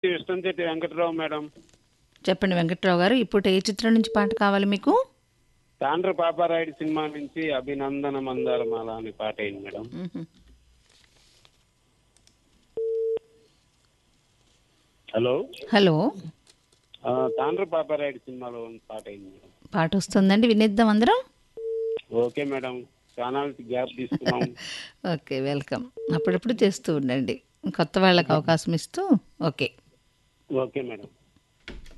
ఇష్టం చెట్టి వెంకటరావు మేడం చెప్పండి వెంకట్రావు గారు ఇప్పుడు ఏ చిత్రం నుంచి పాట కావాలి మీకు తాండ్ర పాపారాయుడు సినిమా నుంచి అభినందన మందారమాల అనే పాట అయింది మేడం మ్మ్. హలో హలో ఆ, తాండ్ర పాపారాయుడు సినిమాలో ఉన్న పాట అయింది మేడం పాట వస్తుందండి వినిద్దాం అందరం ఓకే మేడం చాలా గ్యాప్ తీసుకున్నాం ఓకే వెల్కమ్ అప్పుడప్పుడు చేస్తూ ఉండండి కొత్త వాళ్ళకి అవకాశం ఇస్తూ ఓకే ఓకే మేడం